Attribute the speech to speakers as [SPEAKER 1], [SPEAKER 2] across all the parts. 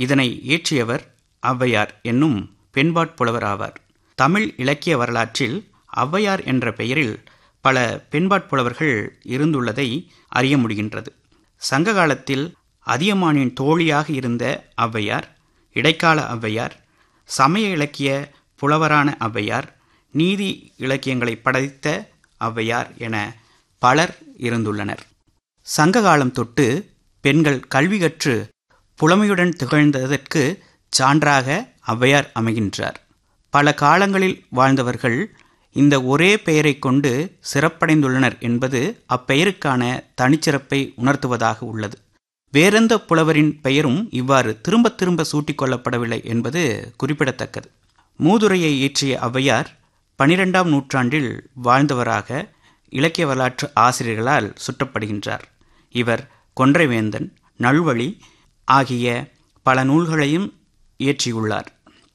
[SPEAKER 1] இதனை இயற்றியவர் ஔவையார் என்னும் பெண்பாட்புலவர் ஆவார் தமிழ் இலக்கிய வரலாற்றில் ஔவையார் என்ற பெயரில் பல பெண்பாட்புலவர்கள் இருந்துள்ளதை அறிய முடிகின்றது சங்க காலத்தில் அதியமானின் தோழியாக இருந்த ஔவையார் இடைக்கால ஔவையார் சமய இலக்கிய புலவரான ஔவையார் நீதி இலக்கியங்களை படைத்த ஔவையார் என பலர் இருந்துள்ளனர் சங்க காலம் தொட்டு பெண்கள் கல்வி கற்று புலமையுடன் திகழ்ந்ததற்கு சான்றாக ஔவையார் அமைகின்றார் பல காலங்களில் வாழ்ந்தவர்கள் இந்த ஒரே பெயரை கொண்டு சிறப்படைந்துள்ளனர் என்பது அப்பெயருக்கான தனிச்சிறப்பை உணர்த்துவதாக உள்ளது வேறெந்த புலவரின் பெயரும் இவ்வாறு திரும்ப திரும்ப சூட்டிக் கொள்ளப்படவில்லை என்பது குறிப்பிடத்தக்கது மூதுரையை இயற்றிய ஔவையார் பனிரெண்டாம் நூற்றாண்டில் வாழ்ந்தவராக இலக்கிய வரலாற்று ஆசிரியர்களால் சுட்டப்படுகின்றார் இவர் கொன்றைவேந்தன் நல்வழி ஆகிய பல நூல்களையும் இயற்றியுள்ளார்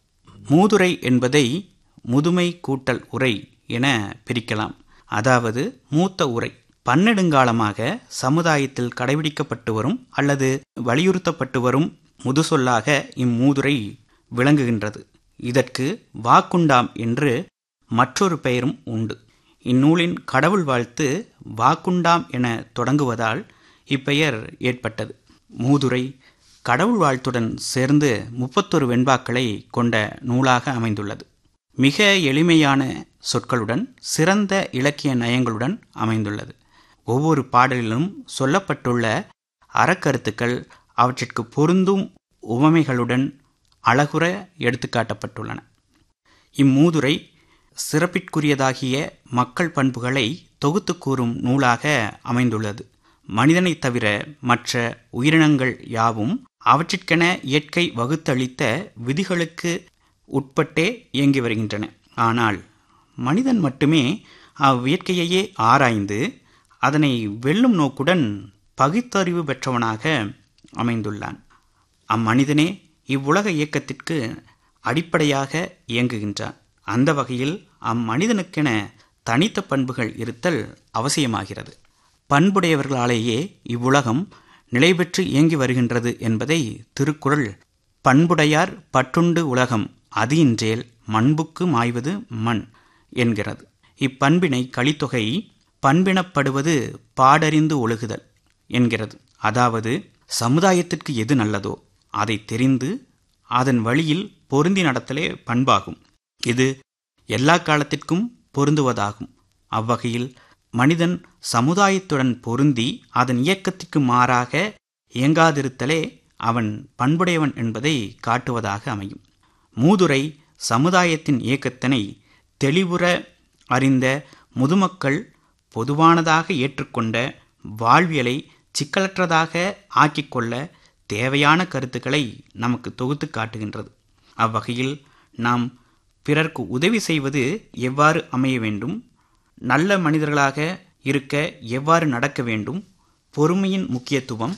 [SPEAKER 1] மூதுரை என்பதை முதுமை கூட்டல் உரை என பிரிக்கலாம் அதாவது மூத்த உரை பன்னெடுங்காலமாக சமுதாயத்தில் கடைபிடிக்கப்பட்டு வரும் அல்லது வலியுறுத்தப்பட்டு வரும் முதுசொல்லாக இம்மூதுரை விளங்குகின்றது இதற்கு வாக்குண்டாம் என்று மற்றொரு பெயரும் உண்டு இந்நூலின் கடவுள் வாழ்த்து வாக்குண்டாம் என தொடங்குவதால் இப்பெயர் ஏற்பட்டது மூதுரை கடவுள் வாழ்த்துடன் சேர்ந்து முப்பத்தொரு வெண்பாக்களை கொண்ட நூலாக அமைந்துள்ளது மிக எளிமையான சொற்களுடன் சிறந்த இலக்கிய நயங்களுடன் அமைந்துள்ளது ஒவ்வொரு பாடலிலும் சொல்லப்பட்டுள்ள அறக்கருத்துக்கள் அவற்றிற்கு பொருந்தும் உவமைகளுடன் அழகுற எடுத்துக்காட்டப்பட்டுள்ளன இம்மூதுரை சிறப்பிற்குரியதாகிய மக்கள் பண்புகளை தொகுத்து கூறும் நூலாக அமைந்துள்ளது மனிதனை தவிர மற்ற உயிரினங்கள் யாவும் அவற்றிற்கென இயற்கை வகுத்தளித்த விதிகளுக்கு உட்பட்டே இயங்கி வருகின்றன ஆனால் மனிதன் மட்டுமே அவ்வியற்கையையே ஆராய்ந்து அதனை வெல்லும் நோக்குடன் பகுத்தறிவு பெற்றவனாக அமைந்துள்ளான் அம்மனிதனே இவ்வுலக இயக்கத்திற்கு அடிப்படையாக இயங்குகின்றான் அந்த வகையில் அம்மனிதனுக்கென தனித்த பண்புகள் இருத்தல் அவசியமாகிறது பண்புடையவர்களாலேயே இவ்வுலகம் நிலை பெற்று இயங்கி வருகின்றது என்பதை திருக்குறள் பண்புடையார் பற்றுண்டு உலகம் அது இன்றேல் மண்புக்கு மாய்வது மண் என்கிறது இப்பண்பினை கலித்தொகை பண்பினப்படுவது பாடறிந்து ஒழுகுதல் என்கிறது அதாவது சமுதாயத்திற்கு எது நல்லதோ அதை தெரிந்து அதன் வழியில் பொருந்தி நடத்தலே பண்பாகும் இது எல்லா காலத்திற்கும் பொருந்துவதாகும் அவ்வகையில் மனிதன் சமுதாயத்துடன் பொருந்தி அதன் இயக்கத்திற்கு மாறாக இயங்காதிருத்தலே அவன் பண்புடையவன் என்பதை காட்டுவதாக அமையும் மூதுரை சமுதாயத்தின் இயக்கத்தினை தெளிவுற அறிந்த முதுமக்கள் பொதுவானதாக ஏற்றுக்கொண்ட வாழ்வியலை சிக்கலற்றதாக ஆக்கிக்கொள்ள தேவையான கருத்துக்களை நமக்கு தொகுத்து காட்டுகின்றது அவ்வகையில் நாம் பிறர்க்கு உதவி செய்வது எவ்வாறு அமைய வேண்டும் நல்ல மனிதர்களாக இருக்க எவ்வாறு நடக்க வேண்டும் பொறுமையின் முக்கியத்துவம்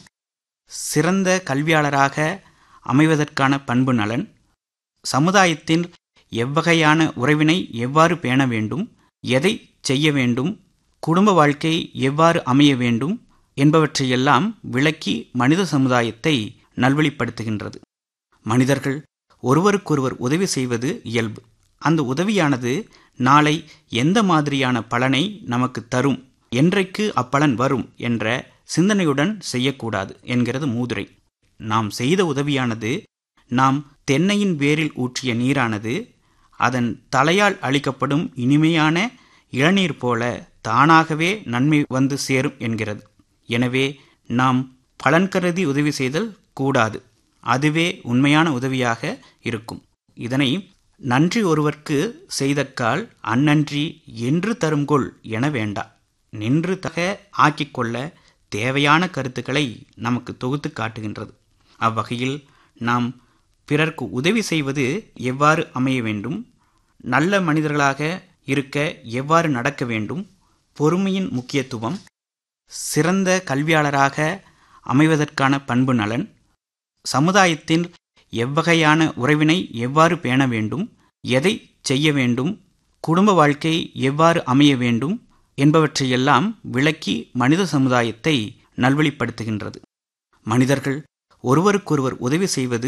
[SPEAKER 1] சிறந்த கல்வியாளராக அமைவதற்கான பண்பு நலன் சமுதாயத்தில் எவ்வகையான உறவினை எவ்வாறு பேண வேண்டும் எதை செய்ய வேண்டும் குடும்ப வாழ்க்கை எவ்வாறு அமைய வேண்டும் என்பவற்றையெல்லாம் விளக்கி மனித சமுதாயத்தை நல்வழிப்படுத்துகின்றது மனிதர்கள் ஒருவருக்கொருவர் உதவி செய்வது இயல்பு அந்த உதவியானது நாளை எந்த மாதிரியான பலனை நமக்கு தரும் என்றைக்கு அப்பலன் வரும் என்ற சிந்தனையுடன் செய்யக்கூடாது என்கிறது மூதுரை நாம் செய்த உதவியானது நாம் தென்னையின் வேரில் ஊற்றிய நீரானது அதன் தலையால் அளிக்கப்படும் இனிமையான இளநீர் போல தானாகவே நன்மை வந்து சேரும் என்கிறது எனவே நாம் பலன் கருதி உதவி செய்தல் கூடாது அதுவே உண்மையான உதவியாக இருக்கும் இதனை நன்றி ஒருவர்க்கு செய்தக்கால் அந்நன்றி என்று தரும்கொள் என வேண்டா நின்று தக ஆக்கிக்கொள்ள தேவையான கருத்துக்களை நமக்கு தொகுத்து காட்டுகின்றது அவ்வகையில் நாம் பிறர்க்கு உதவி செய்வது எவ்வாறு அமைய வேண்டும் நல்ல மனிதர்களாக இருக்க எவ்வாறு நடக்க வேண்டும் பொறுமையின் முக்கியத்துவம் சிறந்த கல்வியாளராக அமைவதற்கான பண்பு நலன் சமுதாயத்தில் எவ்வகையான உறவினை எவ்வாறு பேண வேண்டும் எதை செய்ய வேண்டும் குடும்ப வாழ்க்கை எவ்வாறு அமைய வேண்டும் என்பவற்றையெல்லாம் விளக்கி மனித சமுதாயத்தை நல்வழிப்படுத்துகின்றது மனிதர்கள் ஒருவருக்கொருவர் உதவி செய்வது